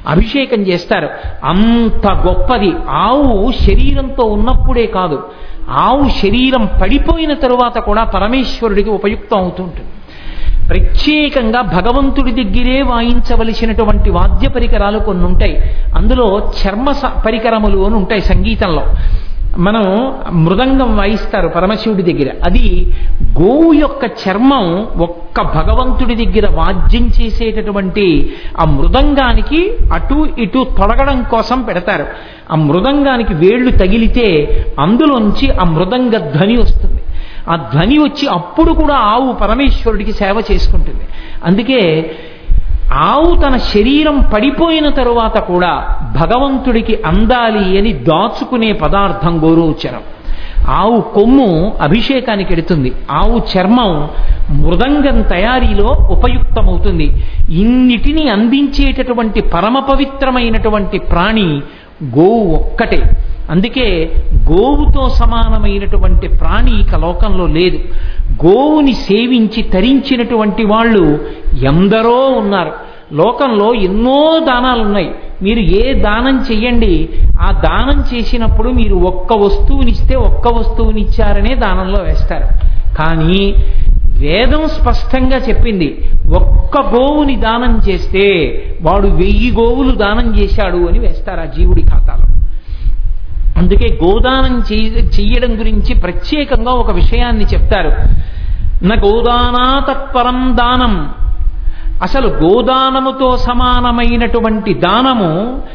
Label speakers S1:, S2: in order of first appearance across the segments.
S1: అభిషేకం చేస్తారు అంత గొప్పది ఆవు శరీరంతో ఉన్నప్పుడే కాదు ఆవు శరీరం పడిపోయిన తరువాత కూడా పరమేశ్వరుడికి ఉపయుక్తం అవుతుంటుంది ప్రత్యేకంగా భగవంతుడి దగ్గరే వాయించవలసినటువంటి వాద్య పరికరాలు కొన్ని ఉంటాయి అందులో చర్మ స- పరికరములు అని ఉంటాయి సంగీతంలో మనం మృదంగం వాయిస్తారు పరమశివుడి దగ్గర అది గోవు యొక్క చర్మం ఒక్క భగవంతుడి దగ్గర వాద్యం చేసేటటువంటి ఆ మృదంగానికి అటు ఇటు తొలగడం కోసం పెడతారు ఆ మృదంగానికి వేళ్లు తగిలితే అందులోంచి ఆ మృదంగ ధ్వని వస్తుంది ఆ ధ్వని వచ్చి అప్పుడు కూడా ఆవు పరమేశ్వరుడికి సేవ చేసుకుంటుంది అందుకే ఆవు తన శరీరం పడిపోయిన తరువాత కూడా భగవంతుడికి అందాలి అని దాచుకునే పదార్థం గోరోచరం ఆవు కొమ్ము అభిషేకానికి ఎడుతుంది ఆవు చర్మం మృదంగం తయారీలో ఉపయుక్తమవుతుంది ఇన్నిటిని అందించేటటువంటి పరమ పవిత్రమైనటువంటి ప్రాణి గోవు ఒక్కటే అందుకే గోవుతో సమానమైనటువంటి ప్రాణి ఇక లోకంలో లేదు గోవుని సేవించి తరించినటువంటి వాళ్ళు ఎందరో ఉన్నారు లోకంలో ఎన్నో దానాలు ఉన్నాయి మీరు ఏ దానం చెయ్యండి ఆ దానం చేసినప్పుడు మీరు ఒక్క వస్తువునిస్తే ఒక్క వస్తువునిచ్చారనే దానంలో వేస్తారు కానీ వేదం స్పష్టంగా చెప్పింది ఒక్క గోవుని దానం చేస్తే వాడు వెయ్యి గోవులు దానం చేశాడు అని వేస్తారు ఆ జీవుడి ఖాతాలో అందుకే గోదానం చెయ్య చెయ్యడం గురించి ప్రత్యేకంగా ఒక విషయాన్ని చెప్తారు నా గోదానా తత్పరం దానం అసలు గోదానముతో సమానమైనటువంటి దానము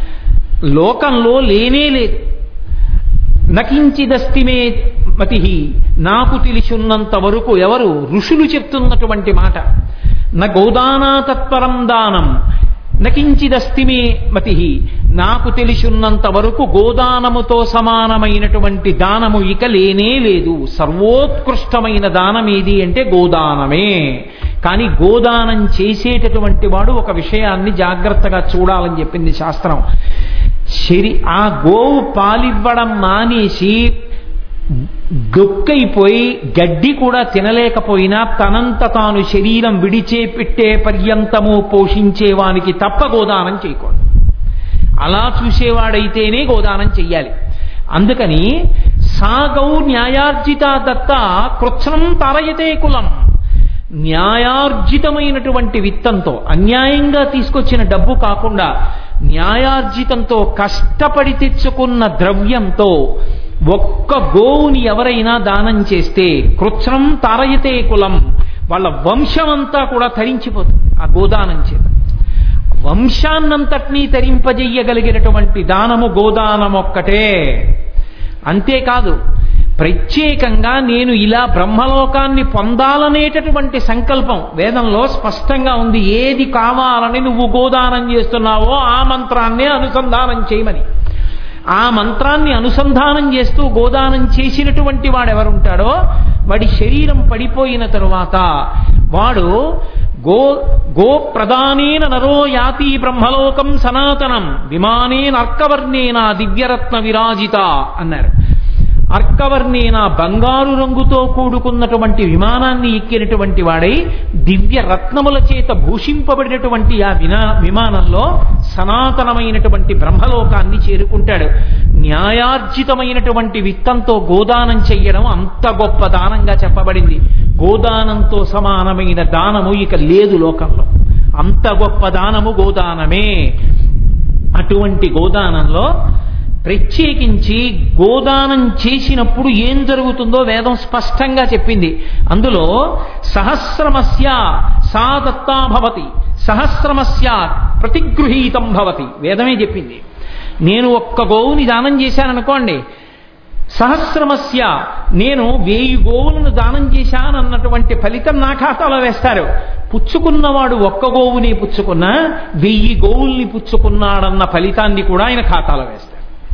S1: లోకంలో లేనే లేదు నకించిదస్తిమే మతి నాకు తెలిసినంత వరకు ఎవరు ఋషులు చెప్తున్నటువంటి మాట న గోదానా తత్పరం దానం నకించిదస్తిమే మతి నాకు తెలిసినంత వరకు గోదానముతో సమానమైనటువంటి దానము ఇక లేనే లేదు సర్వోత్కృష్టమైన దానం ఏది అంటే గోదానమే కానీ గోదానం చేసేటటువంటి వాడు ఒక విషయాన్ని జాగ్రత్తగా చూడాలని చెప్పింది శాస్త్రం శరి ఆ గోవు పాలివ్వడం మానేసి గొక్కైపోయి గడ్డి కూడా తినలేకపోయినా తనంత తాను శరీరం విడిచే పెట్టే పర్యంతము పోషించేవానికి తప్ప గోదానం చేయకూడదు అలా చూసేవాడైతేనే గోదానం చెయ్యాలి అందుకని సాగౌ న్యాయార్జిత దత్త కృత్సనం తారయతే కులం న్యాయార్జితమైనటువంటి విత్తంతో అన్యాయంగా తీసుకొచ్చిన డబ్బు కాకుండా న్యాయార్జితంతో కష్టపడి తెచ్చుకున్న ద్రవ్యంతో ఒక్క గోవుని ఎవరైనా దానం చేస్తే కృత్సనం తారయతే కులం వాళ్ళ వంశమంతా కూడా తరించిపోతుంది ఆ గోదానం చేత వంశాన్నంతటినీ తరింపజెయ్యగలిగినటువంటి దానము గోదానం ఒక్కటే అంతేకాదు ప్రత్యేకంగా నేను ఇలా బ్రహ్మలోకాన్ని పొందాలనేటటువంటి సంకల్పం వేదంలో స్పష్టంగా ఉంది ఏది కావాలని నువ్వు గోదానం చేస్తున్నావో ఆ మంత్రాన్నే అనుసంధానం చేయమని ఆ మంత్రాన్ని అనుసంధానం చేస్తూ గోదానం చేసినటువంటి వాడు ఎవరుంటాడో వాడి శరీరం పడిపోయిన తరువాత వాడు గో గో ప్రధానేన నరో యాతి బ్రహ్మలోకం సనాతనం విమానేన అర్కవర్ణేన దివ్యరత్న విరాజిత అన్నారు అర్కవర్ణేన బంగారు రంగుతో కూడుకున్నటువంటి విమానాన్ని ఎక్కినటువంటి వాడై దివ్య రత్నముల చేత భూషింపబడినటువంటి ఆ వినా విమానంలో సనాతనమైనటువంటి బ్రహ్మలోకాన్ని చేరుకుంటాడు న్యాయార్జితమైనటువంటి విత్తంతో గోదానం చెయ్యడం అంత గొప్ప దానంగా చెప్పబడింది గోదానంతో సమానమైన దానము ఇక లేదు లోకంలో అంత గొప్ప దానము గోదానమే అటువంటి గోదానంలో ప్రత్యేకించి గోదానం చేసినప్పుడు ఏం జరుగుతుందో వేదం స్పష్టంగా చెప్పింది అందులో సహస్రమస్య సా దత్తా భవతి సహస్రమస్య ప్రతిగృహీతం భవతి వేదమే చెప్పింది నేను ఒక్క గోవుని దానం చేశాననుకోండి సహస్రమస్య నేను వేయి గోవులను దానం చేశానన్నటువంటి ఫలితం నా ఖాతాలో వేస్తారు పుచ్చుకున్నవాడు ఒక్క గోవుని పుచ్చుకున్నా వెయ్యి గోవుల్ని పుచ్చుకున్నాడన్న ఫలితాన్ని కూడా ఆయన ఖాతాలో వేస్తారు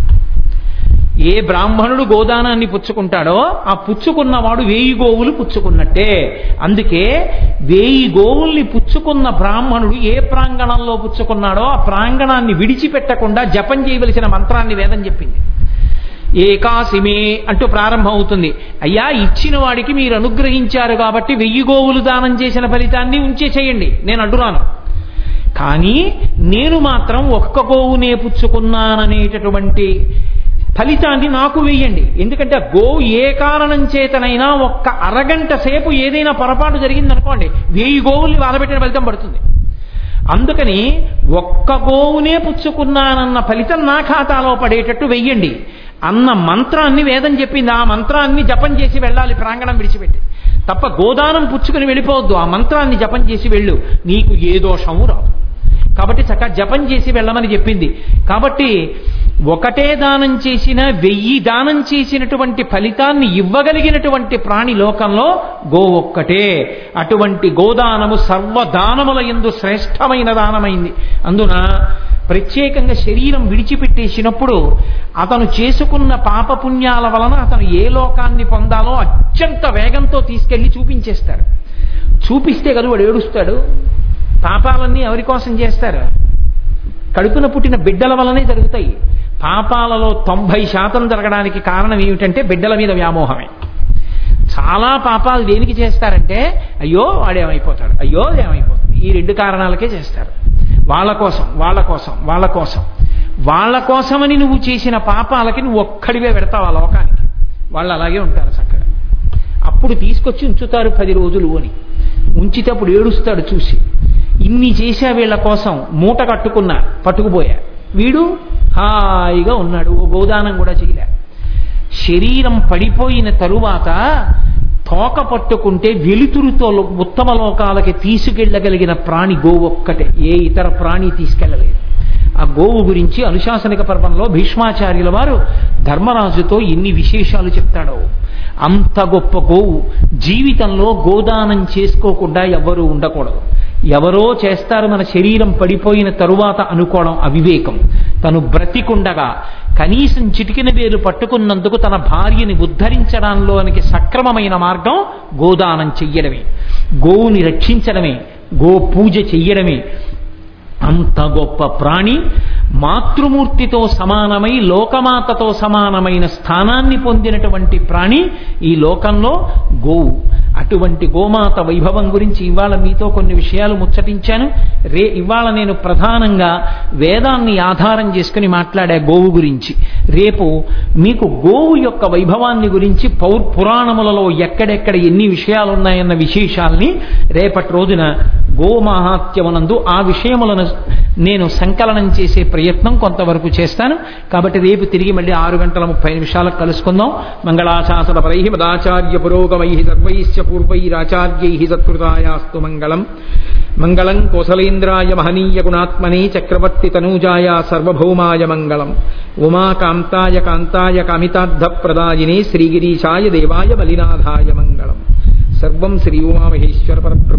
S1: ఏ బ్రాహ్మణుడు గోదానాన్ని పుచ్చుకుంటాడో ఆ పుచ్చుకున్నవాడు వేయి గోవులు పుచ్చుకున్నట్టే అందుకే వేయి గోవుల్ని పుచ్చుకున్న బ్రాహ్మణుడు ఏ ప్రాంగణంలో పుచ్చుకున్నాడో ఆ ప్రాంగణాన్ని విడిచిపెట్టకుండా జపం చేయవలసిన మంత్రాన్ని వేదం చెప్పింది ఏకాసిమే అంటూ ప్రారంభం అవుతుంది అయ్యా ఇచ్చిన వాడికి మీరు అనుగ్రహించారు కాబట్టి వెయ్యి గోవులు దానం చేసిన ఫలితాన్ని ఉంచేసేయండి నేను అడ్డురాను కానీ నేను మాత్రం ఒక్క గోవునే పుచ్చుకున్నాననేటటువంటి ఫలితాన్ని నాకు వెయ్యండి ఎందుకంటే ఆ గోవు ఏ కారణం చేతనైనా ఒక్క అరగంట సేపు ఏదైనా పొరపాటు జరిగిందనుకోండి వెయ్యి గోవుల్ని బాధపెట్టిన ఫలితం పడుతుంది అందుకని ఒక్క గోవునే పుచ్చుకున్నానన్న ఫలితం నా ఖాతాలో పడేటట్టు వెయ్యండి అన్న మంత్రాన్ని వేదం చెప్పింది ఆ మంత్రాన్ని జపం చేసి వెళ్ళాలి ప్రాంగణం విడిచిపెట్టి తప్ప గోదానం పుచ్చుకుని వెళ్ళిపోవద్దు ఆ మంత్రాన్ని జపం చేసి వెళ్ళు నీకు ఏ దోషము రాదు కాబట్టి చక్కగా జపం చేసి వెళ్ళమని చెప్పింది కాబట్టి ఒకటే దానం చేసిన వెయ్యి దానం చేసినటువంటి ఫలితాన్ని ఇవ్వగలిగినటువంటి ప్రాణి లోకంలో గో ఒక్కటే అటువంటి గోదానము సర్వదానముల ఎందు శ్రేష్టమైన దానమైంది అందున ప్రత్యేకంగా శరీరం విడిచిపెట్టేసినప్పుడు అతను చేసుకున్న పాపపుణ్యాల వలన అతను ఏ లోకాన్ని పొందాలో అత్యంత వేగంతో తీసుకెళ్లి చూపించేస్తాడు చూపిస్తే కదా వాడు ఏడుస్తాడు పాపాలన్నీ ఎవరి కోసం చేస్తారు కడుపున పుట్టిన బిడ్డల వలనే జరుగుతాయి పాపాలలో తొంభై శాతం జరగడానికి కారణం ఏమిటంటే బిడ్డల మీద వ్యామోహమే చాలా పాపాలు దేనికి చేస్తారంటే అయ్యో వాడేమైపోతాడు అయ్యో ఏమైపోతుంది ఈ రెండు కారణాలకే చేస్తారు వాళ్ళ కోసం వాళ్ళ కోసం వాళ్ళ కోసం వాళ్ళ కోసమని నువ్వు చేసిన పాపాలకి నువ్వు ఒక్కడివే పెడతావు ఆ లోకానికి వాళ్ళు అలాగే ఉంటారు చక్కగా అప్పుడు తీసుకొచ్చి ఉంచుతారు పది రోజులు అని ఉంచితేప్పుడు ఏడుస్తాడు చూసి ఇన్ని చేశా వీళ్ళ కోసం మూట కట్టుకున్నా పట్టుకుపోయా వీడు హాయిగా ఉన్నాడు ఓ గోదానం కూడా చేయలే శరీరం పడిపోయిన తరువాత తోక పట్టుకుంటే వెలుతురుతో లో- ఉత్తమ లోకాలకి తీసుకెళ్ళగలిగిన ప్రాణి గోవు ఒక్కటే ఏ ఇతర ప్రాణి తీసుకెళ్ళలేదు ఆ గోవు గురించి అనుశాసనిక పర్వంలో భీష్మాచార్యుల వారు ధర్మరాజుతో ఎన్ని విశేషాలు చెప్తాడో అంత గొప్ప గోవు జీవితంలో గోదానం చేసుకోకుండా ఎవరు ఉండకూడదు ఎవరో చేస్తారు మన శరీరం పడిపోయిన తరువాత అనుకోవడం అవివేకం తను బ్రతికుండగా కనీసం చిటికిన వేలు పట్టుకున్నందుకు తన భార్యని ఉద్ధరించడంలోనికి సక్రమమైన మార్గం గోదానం చెయ్యడమే గోవుని రక్షించడమే గో పూజ చెయ్యడమే అంత గొప్ప ప్రాణి మాతృమూర్తితో సమానమై లోకమాతతో సమానమైన స్థానాన్ని పొందినటువంటి ప్రాణి ఈ లోకంలో గోవు అటువంటి గోమాత వైభవం గురించి ఇవాళ మీతో కొన్ని విషయాలు ముచ్చటించాను రే ఇవాళ నేను ప్రధానంగా వేదాన్ని ఆధారం చేసుకుని మాట్లాడే గోవు గురించి రేపు మీకు గోవు యొక్క వైభవాన్ని గురించి పౌర్ పురాణములలో ఎక్కడెక్కడ ఎన్ని విషయాలు ఉన్నాయన్న విశేషాల్ని రేపటి రోజున గోమాహాత్యమునందు ఆ విషయములను నేను సంకలనం చేసే ప్రయత్నం కొంతవరకు చేస్తాను కాబట్టి రేపు తిరిగి మళ్ళీ ఆరు గంటల ముప్పై నిమిషాలకు కలుసుకుందాం మంగళాశాసన పరై మదాచార్య పురోగమై సర్వైశ్చ పూర్వైరాచార్యై సత్కృతాయాస్తు మంగళం మంగళం కోసలేంద్రాయ మహనీయ గుణాత్మనే చక్రవర్తి తనూజాయ సర్వభౌమాయ మంగళం ఉమాకాంతాయ కాంతాయ కామితార్థప్రదాయినే శ్రీగిరీశాయ దేవాయ బలినాథాయ మంగళం సర్వం శ్రీ ఉమామహేశ్వర పరబ్రహ్మ